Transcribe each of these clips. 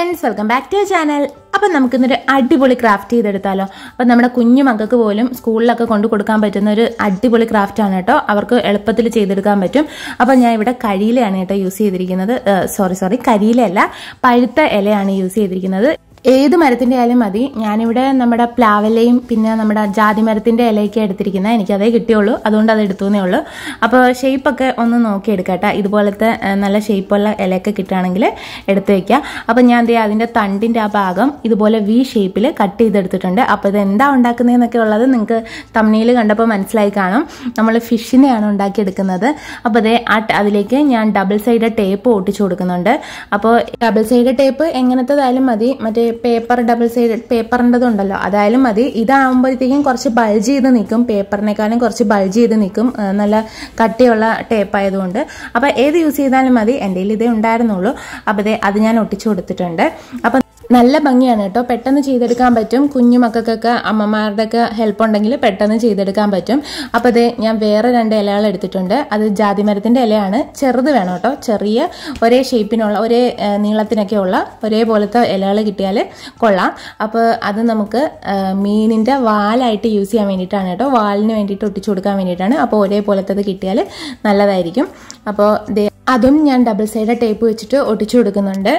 friends welcome back to channel അപ്പം നമുക്കിന്നൊരു അടിപൊളി ക്രാഫ്റ്റ് ചെയ്തെടുത്താലോ അപ്പം നമ്മുടെ കുഞ്ഞു മക്കൾക്ക് പോലും സ്കൂളിലൊക്കെ കൊണ്ടു കൊടുക്കാൻ പറ്റുന്ന ഒരു അടിപൊളി ക്രാഫ്റ്റ് ആണ് കേട്ടോ അവർക്ക് എളുപ്പത്തിൽ ചെയ്തെടുക്കാൻ പറ്റും അപ്പം ഞാൻ ഇവിടെ കരിയിലയാണ് കേട്ടോ യൂസ് ചെയ്തിരിക്കുന്നത് സോറി സോറി കരിയിലയല്ല പഴുത്ത ഇലയാണ് യൂസ് ചെയ്തിരിക്കുന്നത് ഏത് മരത്തിന്റെ ആയാലും മതി ഞാനിവിടെ നമ്മുടെ പ്ലാവലയും പിന്നെ നമ്മുടെ ജാതി മരത്തിന്റെ ഇലയൊക്കെ എടുത്തിരിക്കുന്നത് എനിക്കതേ കിട്ടിയുള്ളൂ അതുകൊണ്ട് അത് എടുത്തുന്നേ ഉള്ളൂ അപ്പോൾ ഷേപ്പൊക്കെ ഒന്ന് നോക്കിയെടുക്കട്ടെ ഇതുപോലത്തെ ഏഹ്, നല്ല ഷേപ്പുള്ള ഇലയൊക്കെ കിട്ടുകയാണെങ്കിൽ എടുത്ത് വെക്കുക അപ്പം ഞാൻ ദേ അതിന്റെ തണ്ടിന്റെ ആ ഭാഗം ഇതുപോലെ വി ഷേപ്പിൽ കട്ട് ചെയ്തെടുത്തിട്ടുണ്ട് അപ്പോൾ ഇത് എന്താ ഉണ്ടാക്കുന്നതെന്നൊക്കെ ഉള്ളത് നിങ്ങൾക്ക് തമ്മിയിൽ കണ്ടപ്പോൾ മനസ്സിലായി കാണും നമ്മൾ ഫിഷിനെയാണ് ഉണ്ടാക്കിയെടുക്കുന്നത് അപ്പോൾ അതേ ആ ട- അതിലേക്ക് ഞാൻ ഡബിൾ സൈഡ് ടേപ്പ് ഒട്ടിച്ചു കൊടുക്കുന്നുണ്ട് അപ്പോൾ ഡബിൾ സൈഡ് ടേപ്പ് എങ്ങനത്തേതായാലും മതി മറ്റേ പേപ്പർ ഡബിൾ സൈഡ് പേപ്പറിൻ്റെതുണ്ടല്ലോ അതായാലും മതി ഇതാകുമ്പോഴത്തേക്കും കുറച്ച് ബൾജ് ചെയ്ത് നിൽക്കും പേപ്പറിനേക്കാളും കുറച്ച് ബൾജ് ചെയ്ത് നിൽക്കും ആ, നല്ല കട്ടിയുള്ള ടേപ്പ് ആയതുകൊണ്ട് അപ്പോൾ ഏത് യൂസ് ചെയ്താലും മതി എൻ്റെ കയ്യിൽ ഇതേ ഉണ്ടായിരുന്നുള്ളൂ അപ്പോൾ ദേ അത് ഞാൻ ഒട്ടിച്ചു കൊടുത്തിട്ടുണ്ട് അപ്പം നല്ല ഭംഗിയാണ് കേട്ടോ പെട്ടെന്ന് ചെയ്തെടുക്കാൻ പറ്റും കുഞ്ഞു മക്കൾക്കൊക്കെ അമ്മമാരുടെ ഒക്കെ ഹെൽപ്പ് ഉണ്ടെങ്കിൽ പെട്ടെന്ന് ചെയ്തെടുക്കാൻ പറ്റും അപ്പോൾ ഇത് ഞാൻ വേറെ രണ്ട് ഇലകൾ എടുത്തിട്ടുണ്ട് അത് ജാതിമരത്തിൻ്റെ ഇലയാണ് ചെറുത് വേണം കേട്ടോ ചെറിയ ഒരേ ഷേപ്പിനുള്ള ഒരേ ആ, നീളത്തിനൊക്കെ ഉള്ള ഒരേപോലത്തെ ഇലകൾ കിട്ടിയാൽ കൊള്ളാം അപ്പോൾ അത് നമുക്ക് ആ, മീനിൻ്റെ വാലായിട്ട് യൂസ് ചെയ്യാൻ വേണ്ടിയിട്ടാണ് കേട്ടോ വാലിന് വേണ്ടിയിട്ട് ഒട്ടിച്ചു കൊടുക്കാൻ വേണ്ടിയിട്ടാണ് അപ്പോൾ ഒരേപോലത്തത് കിട്ടിയാൽ നല്ലതായിരിക്കും അപ്പോൾ ദേ അതും ഞാൻ ഡബിൾ സൈഡ് ടേപ്പ് വെച്ചിട്ട് ഒട്ടിച്ചു കൊടുക്കുന്നുണ്ട്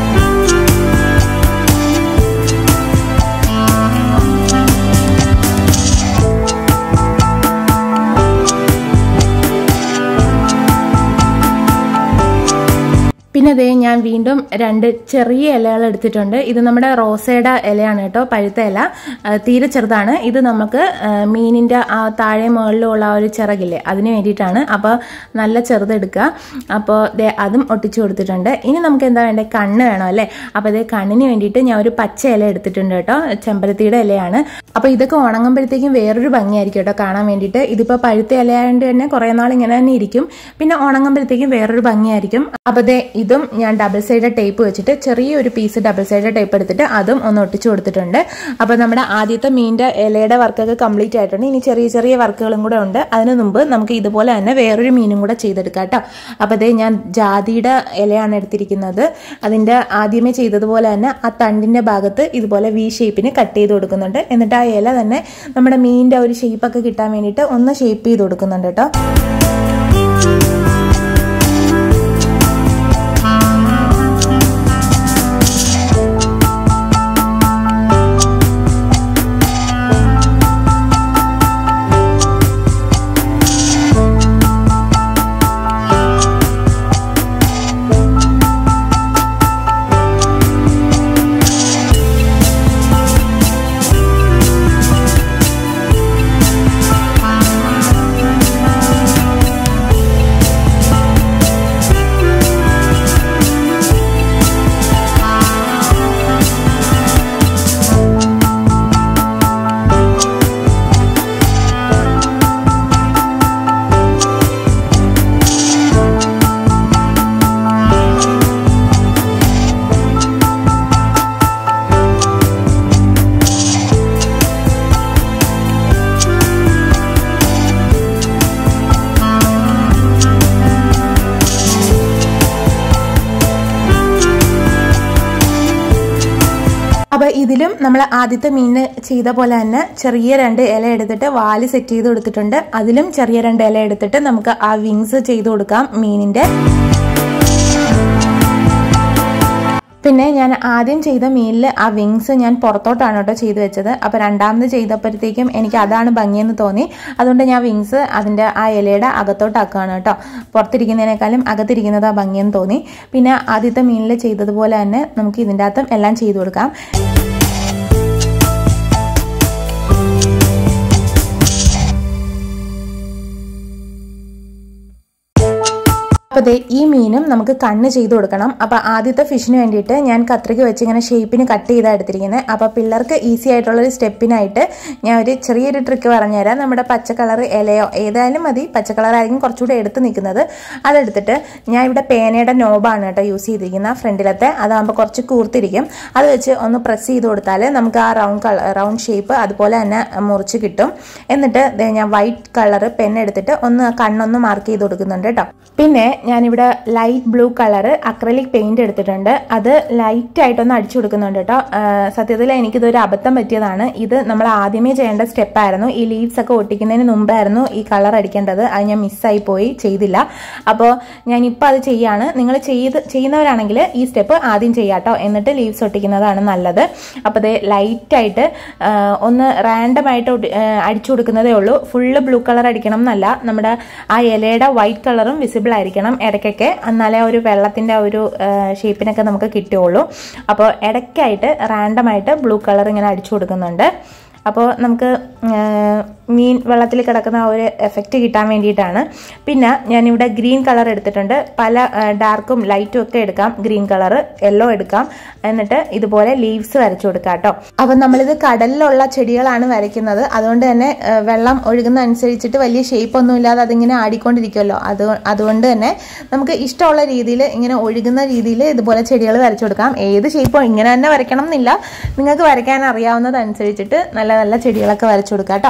പിന്നെ ദേ ഞാൻ വീണ്ടും രണ്ട് ചെറിയ ഇലകൾ എടുത്തിട്ടുണ്ട് ഇത് നമ്മുടെ റോസയുടെ ഇലയാണ് കേട്ടോ പഴുത്ത ഇല ആ, തീരെ ചെറുതാണ് ഇത് നമുക്ക് ആ, മീനിന്റെ ആ താഴെ മുകളിലുള്ള ആ ഒരു ചിറകില്ലേ അതിന് വേണ്ടിയിട്ടാണ് അപ്പോൾ നല്ല ചെറുതെടുക്കുക അപ്പോൾ ദേ അതും ഒട്ടിച്ചു കൊടുത്തിട്ടുണ്ട് ഇനി നമുക്ക് എന്താ വേണ്ടത് കണ്ണ് വേണം അല്ലേ അപ്പോൾ ദേ കണ്ണിന് വേണ്ടിയിട്ട് ഞാൻ ഒരു പച്ച ഇല എടുത്തിട്ടുണ്ട് കേട്ടോ ചെമ്പരത്തിയുടെ ഇലയാണ് അപ്പോൾ ഇതൊക്കെ ഉണങ്ങുമ്പോഴത്തേക്കും വേറൊരു ഭംഗിയായിരിക്കും കേട്ടോ കാണാൻ വേണ്ടിയിട്ട് ഇതിപ്പോൾ പഴുത്ത ഇലയായതുകൊണ്ട് തന്നെ കുറേ നാൾ ഇങ്ങനെ തന്നെ ഇരിക്കും പിന്നെ ഉണങ്ങുമ്പോഴത്തേക്കും വേറൊരു ഭംഗിയായിരിക്കും അപ്പോൾ ദേ ഇതും ഞാൻ ഡബിൾ സൈഡ് ടേപ്പ് വെച്ചിട്ട് ചെറിയൊരു പീസ് ഡബിൾ സൈഡ് ടേപ്പ് എടുത്തിട്ട് അതും ഒന്ന് ഒട്ടിച്ചു കൊടുത്തിട്ടുണ്ട് അപ്പോൾ നമ്മുടെ ആദ്യത്തെ മീനിന്റെ ഇലയുടെ വർക്കൊക്കെ കംപ്ലീറ്റ് ആയിട്ടുണ്ട് ഇനി ചെറിയ ചെറിയ വർക്കുകളും കൂടെ ഉണ്ട് അതിന് മുമ്പ് നമുക്ക് ഇതുപോലെ തന്നെ വേറൊരു മീനും കൂടെ ചെയ്തെടുക്കാം കേട്ടോ അപ്പോൾ അതേ ഞാൻ ജാതിയുടെ ഇലയാണ് എടുത്തിരിക്കുന്നത് അതിന്റെ ആദ്യമേ ചെയ്തതുപോലെ തന്നെ ആ തണ്ടിന്റെ ഭാഗത്ത് ഇതുപോലെ വി ഷേപ്പിന് കട്ട് ചെയ്ത് കൊടുക്കുന്നുണ്ട് എന്നിട്ട് ആ ഇല തന്നെ നമ്മുടെ മീനിന്റെ ഒരു ഷേപ്പൊക്കെ കിട്ടാൻ വേണ്ടിയിട്ട് ഒന്ന് ഷേപ്പ് ചെയ്ത് കൊടുക്കുന്നുണ്ട് കേട്ടോ അപ്പൊ ഇതിലും നമ്മൾ ആദ്യത്തെ മീനിന് ചെയ്ത പോലെ തന്നെ ചെറിയ രണ്ട് ഇല എടുത്തിട്ട് വാല് സെറ്റ് ചെയ്ത് കൊടുത്തിട്ടുണ്ട് അതിലും ചെറിയ രണ്ട് ഇല എടുത്തിട്ട് നമുക്ക് ആ വിങ്സ് ചെയ്ത് കൊടുക്കാം മീനിന്റെ പിന്നെ ഞാൻ ആദ്യം ചെയ്ത മീനിൽ ആ വിങ്സ് ഞാൻ പുറത്തോട്ടാണ് കേട്ടോ ചെയ്തു വെച്ചത് അപ്പോൾ രണ്ടാമത് ചെയ്തപ്പോഴത്തേക്കും എനിക്ക് അതാണ് ഭംഗിയെന്ന് തോന്നി അതുകൊണ്ട് ഞാൻ വിങ്സ് അതിൻ്റെ ആ ഇലയുടെ അകത്തോട്ടാക്കുകയാണ് കേട്ടോ പുറത്തിരിക്കുന്നതിനേക്കാളും അകത്തിരിക്കുന്നത് ആ ഭംഗിയെന്ന് തോന്നി പിന്നെ ആദ്യത്തെ മീനിൽ ചെയ്തതുപോലെ തന്നെ നമുക്ക് ഇതിൻ്റെ അകത്തും എല്ലാം ചെയ്തു കൊടുക്കാം അപ്പോൾ ദേ ഈ മീനും നമുക്ക് കണ്ണ് ചെയ്ത് കൊടുക്കണം അപ്പോൾ ആദ്യത്തെ ഫിഷിന് വേണ്ടിയിട്ട് ഞാൻ കത്രിക വെച്ച് ഇങ്ങനെ ഷേപ്പിന് കട്ട് ചെയ്താണ് എടുത്തിരിക്കുന്നത് അപ്പോൾ പിള്ളേർക്ക് ഈസി ആയിട്ടുള്ള ഒരു സ്റ്റെപ്പിനായിട്ട് ഞാൻ ഒരു ചെറിയൊരു ട്രിക്ക് പറഞ്ഞുതരാം നമ്മുടെ പച്ച കളർ ഇലയോ ഏതായാലും മതി പച്ച കളർ ആയിരിക്കും കുറച്ചുകൂടെ എടുത്ത് നിൽക്കുന്നത് അതെടുത്തിട്ട് ഞാൻ ഇവിടെ പേനയുടെ നോബാണ് കേട്ടോ യൂസ് ചെയ്തിരിക്കുന്നത് ഫ്രണ്ടിലത്തെ അതാകുമ്പോൾ കുറച്ച് കൂർത്തിരിക്കും അത് വെച്ച് ഒന്ന് പ്രസ് ചെയ്ത് കൊടുത്താൽ നമുക്ക് ആ റൗണ്ട് കളർ റൗണ്ട് ഷേപ്പ് അതുപോലെ തന്നെ മുറിച്ച് കിട്ടും എന്നിട്ട് ദേ ഞാൻ വൈറ്റ് കളർ പെൻ എടുത്തിട്ട് ഒന്ന് കണ്ണൊന്ന് മാർക്ക് ചെയ്ത് കൊടുക്കുന്നുണ്ട് കേട്ടോ പിന്നെ ഞാനിവിടെ light blue colour acrylic paint എടുത്തിട്ടുണ്ട് അത് ലൈറ്റ് ആയിട്ടൊന്ന് അടിച്ചു കൊടുക്കുന്നുണ്ട് കേട്ടോ സത്യത്തിൽ എനിക്കിതൊരു അബദ്ധം പറ്റിയതാണ് ഇത് നമ്മൾ ആദ്യമേ ചെയ്യേണ്ട സ്റ്റെപ്പായിരുന്നു ഈ ലീവ്സ് ഒക്കെ ഒട്ടിക്കുന്നതിന് മുമ്പായിരുന്നു ഈ കളർ അടിക്കേണ്ടത് അത് ഞാൻ മിസ്സായി പോയി ചെയ്തില്ല അപ്പോൾ ഞാനിപ്പോൾ അത് ചെയ്യാണ് നിങ്ങൾ ചെയ്ത് ചെയ്യുന്നവരാണെങ്കിൽ ഈ സ്റ്റെപ്പ് ആദ്യം ചെയ്യാട്ടോ എന്നിട്ട് ലീവ്സ് ഒട്ടിക്കുന്നതാണ് നല്ലത് അപ്പോൾ ഇത് ലൈറ്റായിട്ട് ഒന്ന് റാൻഡം ആയിട്ട് അടിച്ചു കൊടുക്കുന്നതേ ഉള്ളൂ ഫുള്ള് ബ്ലൂ കളർ അടിക്കണം എന്നല്ല നമ്മുടെ ആ ഇലയുടെ വൈറ്റ് കളറും വിസിബിൾ ആയിരിക്കണം ഇടയ്ക്കൊക്കെ എന്നാലേ ഒരു വെള്ളത്തിൻ്റെ ഒരു ഷേപ്പിനൊക്കെ നമുക്ക് കിട്ടുകയുള്ളൂ അപ്പോൾ ഇടയ്ക്കായിട്ട് റാൻഡം ആയിട്ട് ബ്ലൂ കളർ ഇങ്ങനെ അടിച്ചു കൊടുക്കുന്നുണ്ട് അപ്പോൾ നമുക്ക് മീൻ വെള്ളത്തിൽ കിടക്കുന്ന ആ ഒരു എഫക്റ്റ് കിട്ടാൻ വേണ്ടിയിട്ടാണ് പിന്നെ ഞാനിവിടെ ഗ്രീൻ കളർ എടുത്തിട്ടുണ്ട് പല ഡാർക്കും ലൈറ്റും ഒക്കെ എടുക്കാം ഗ്രീൻ കളർ യെല്ലോ എടുക്കാം എന്നിട്ട് ഇതുപോലെ ലീവ്സ് വരച്ചു കൊടുക്കാം കേട്ടോ അപ്പം നമ്മളിത് കടലിലുള്ള ചെടികളാണ് വരയ്ക്കുന്നത് അതുകൊണ്ട് തന്നെ വെള്ളം ഒഴുകുന്ന അനുസരിച്ചിട്ട് വലിയ ഷേപ്പ് ഒന്നും ഇല്ലാതെ അതിങ്ങനെ ആടിക്കൊണ്ടിരിക്കുമല്ലോ അത് അതുകൊണ്ട് തന്നെ നമുക്ക് ഇഷ്ടമുള്ള രീതിയിൽ ഇങ്ങനെ ഒഴുകുന്ന രീതിയിൽ ഇതുപോലെ ചെടികൾ വരച്ചു കൊടുക്കാം ഏത് ഷേപ്പോ ഇങ്ങനെ തന്നെ വരയ്ക്കണം എന്നില്ല നിങ്ങൾക്ക് വരയ്ക്കാൻ അറിയാവുന്നതനുസരിച്ചിട്ട് നല്ല നല്ല ചെടികളൊക്കെ വരച്ചു കൊടുക്കാം കേട്ടോ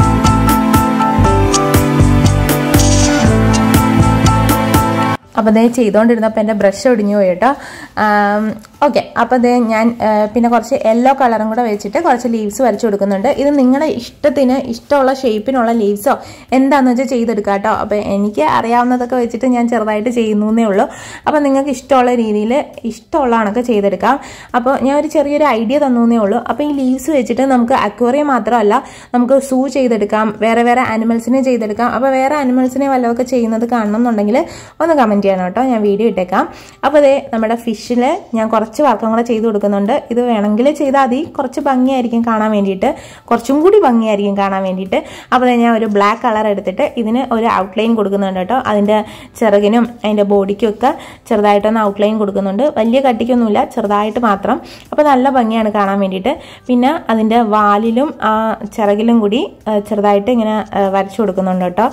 അപ്പോൾ അതേ ചെയ്തുകൊണ്ടിരുന്നപ്പോൾ എൻ്റെ ബ്രഷ് ഒടിഞ്ഞു പോയി കേട്ടോ ഓക്കെ അപ്പോൾ അതേ ഞാൻ പിന്നെ കുറച്ച് യെല്ലോ കളറും കൂടെ വെച്ചിട്ട് കുറച്ച് ലീവ്സ് വരച്ചു കൊടുക്കുന്നുണ്ട് ഇത് നിങ്ങളുടെ ഇഷ്ടത്തിന് ഇഷ്ടമുള്ള ഷേപ്പിനുള്ള ലീവ്സോ എന്താണെന്ന് വെച്ചാൽ ചെയ്തെടുക്കാം കേട്ടോ അപ്പോൾ എനിക്ക് അറിയാവുന്നതൊക്കെ വെച്ചിട്ട് ഞാൻ ചെറുതായിട്ട് ചെയ്യുന്നേ ഉള്ളൂ അപ്പോൾ നിങ്ങൾക്ക് ഇഷ്ടമുള്ള രീതിയിൽ ഇഷ്ടമുള്ള കണക്ക് ചെയ്തെടുക്കാം അപ്പോൾ ഞാൻ ഒരു ചെറിയൊരു ഐഡിയ തന്നേ ഉള്ളൂ അപ്പോൾ ഈ ലീവ്സ് വെച്ചിട്ട് നമുക്ക് അക്വേറിയം മാത്രമല്ല നമുക്ക് സൂ ചെയ്തെടുക്കാം വേറെ വേറെ ആനിമൽസിനെ ചെയ്തെടുക്കാം അപ്പോൾ വേറെ ആനിമൽസിനെ വല്ലതൊക്കെ ചെയ്യുന്നത് കാണണം എന്നുണ്ടെങ്കിൽ ഒന്ന് കമൻറ്റ് ചെയ്യണം കേട്ടോ ഞാൻ വീഡിയോ ഇട്ടേക്കാം അപ്പോൾ അതേ നമ്മുടെ ഫിഷിൽ ഞാൻ കുറച്ച് വർക്കും കൂടെ ചെയ്ത് കൊടുക്കുന്നുണ്ട് ഇത് വേണമെങ്കിൽ ചെയ്താൽ മതി കുറച്ച് ഭംഗിയായിരിക്കും കാണാൻ വേണ്ടിയിട്ട് കുറച്ചും കൂടി ഭംഗിയായിരിക്കും കാണാൻ വേണ്ടിയിട്ട് അപ്പോൾ ഞാൻ ഒരു ബ്ലാക്ക് കളർ എടുത്തിട്ട് ഇതിന് ഒരു ഔട്ട്ലൈൻ കൊടുക്കുന്നുണ്ട് കേട്ടോ അതിൻ്റെ ചിറകിനും അതിൻ്റെ ബോഡിക്കും ഒക്കെ ചെറുതായിട്ടൊന്ന് ഔട്ട്ലൈൻ കൊടുക്കുന്നുണ്ട് വലിയ കട്ടിക്കൊന്നുമില്ല ചെറുതായിട്ട് മാത്രം അപ്പോൾ നല്ല ഭംഗിയാണ് കാണാൻ വേണ്ടിയിട്ട് പിന്നെ അതിൻ്റെ വാലിലും ആ ചിറകിലും കൂടി ചെറുതായിട്ട് ഇങ്ങനെ വരച്ചു കൊടുക്കുന്നുണ്ട് കേട്ടോ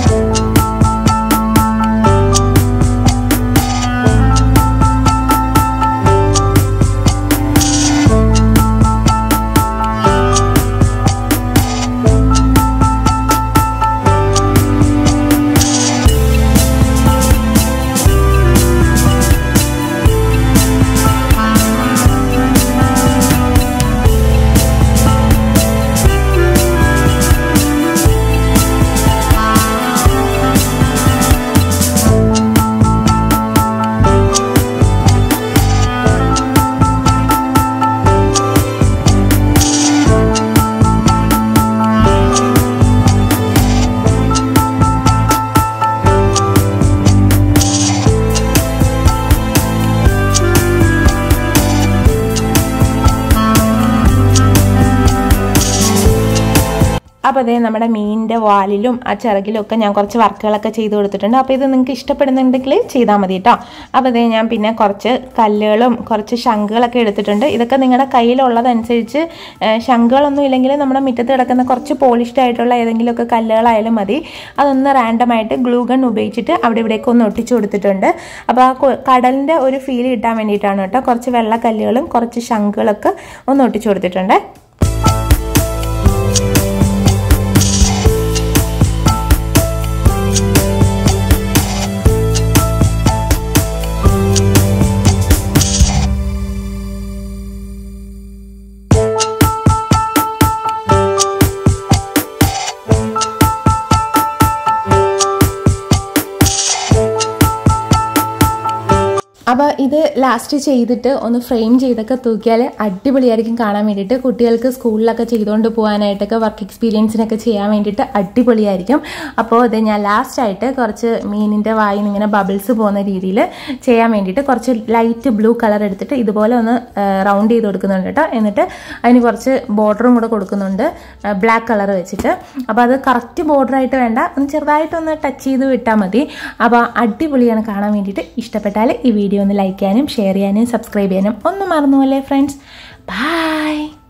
അപ്പോൾ അതേ നമ്മുടെ മീനിൻ്റെ വാലിലും ആ ചിറകിലും ഒക്കെ ഞാൻ കുറച്ച് വർക്കുകളൊക്കെ ചെയ്ത് കൊടുത്തിട്ടുണ്ട് അപ്പോൾ ഇത് നിങ്ങൾക്ക് ഇഷ്ടപ്പെടുന്നുണ്ടെങ്കിൽ ചെയ്താൽ മതി കേട്ടോ അപ്പോൾ അതേ ഞാൻ പിന്നെ കുറച്ച് കല്ലുകളും കുറച്ച് ശംഖുകളൊക്കെ എടുത്തിട്ടുണ്ട് ഇതൊക്കെ നിങ്ങളുടെ കയ്യിലുള്ളതനുസരിച്ച് ശംഖുകളൊന്നും ഇല്ലെങ്കിൽ നമ്മുടെ മുറ്റത്ത് കിടക്കുന്ന കുറച്ച് പോളിഷ്ഡ് ആയിട്ടുള്ള ഏതെങ്കിലുമൊക്കെ കല്ലുകളായാലും മതി അതൊന്ന് റാൻഡമായിട്ട് ഗ്ലൂ ഗൺ ഉപയോഗിച്ചിട്ട് അവിടെ ഇവിടേക്ക് ഒന്ന് ഒട്ടിച്ചു കൊടുത്തിട്ടുണ്ട് അപ്പോൾ ആ കടലിൻ്റെ ഒരു ഫീൽ കിട്ടാൻ വേണ്ടിയിട്ടാണ് കേട്ടോ കുറച്ച് വെള്ളക്കല്ലുകളും കുറച്ച് ശംഖുകളൊക്കെ ഒന്ന് ഒട്ടിച്ചു കൊടുത്തിട്ടുണ്ട് അപ്പോൾ ഇത് ലാസ്റ്റ് ചെയ്തിട്ട് ഒന്ന് ഫ്രെയിം ചെയ്തൊക്കെ തൂക്കിയാൽ അടിപൊളിയായിരിക്കും കാണാൻ വേണ്ടിയിട്ട് കുട്ടികൾക്ക് സ്കൂളിലൊക്കെ ചെയ്തുകൊണ്ട് പോകാനായിട്ടൊക്കെ വർക്ക് എക്സ്പീരിയൻസിനൊക്കെ ചെയ്യാൻ വേണ്ടിയിട്ട് അടിപൊളിയായിരിക്കും അപ്പോൾ ഇത് ഞാൻ ലാസ്റ്റായിട്ട് കുറച്ച് മീനിൻ്റെ വായിൽ ഇങ്ങനെ ബബിൾസ് പോകുന്ന രീതിയിൽ ചെയ്യാൻ വേണ്ടിയിട്ട് കുറച്ച് ലൈറ്റ് ബ്ലൂ കളർ എടുത്തിട്ട് ഇതുപോലെ ഒന്ന് റൗണ്ട് ചെയ്ത് കൊടുക്കുന്നുണ്ട് കേട്ടോ എന്നിട്ട് അതിന് കുറച്ച് ബോർഡറും കൂടെ കൊടുക്കുന്നുണ്ട് ബ്ലാക്ക് കളർ വെച്ചിട്ട് അപ്പോൾ അത് കറക്റ്റ് ബോർഡറായിട്ട് വേണ്ട ഒന്ന് ചെറുതായിട്ടൊന്ന് ടച്ച് ചെയ്ത് വിട്ടാൽ മതി അപ്പോൾ അടിപൊളിയാണ് കാണാൻ വേണ്ടിയിട്ട് ഇഷ്ടപ്പെട്ടാൽ ഈ വീഡിയോ ഒന്ന് ലൈക്ക് ചെയ്യാനും ഷെയർ ചെയ്യാനും സബ്സ്ക്രൈബ് ചെയ്യാനും ഒന്നും മറന്നുപോലെ ഫ്രണ്ട്സ് ബൈ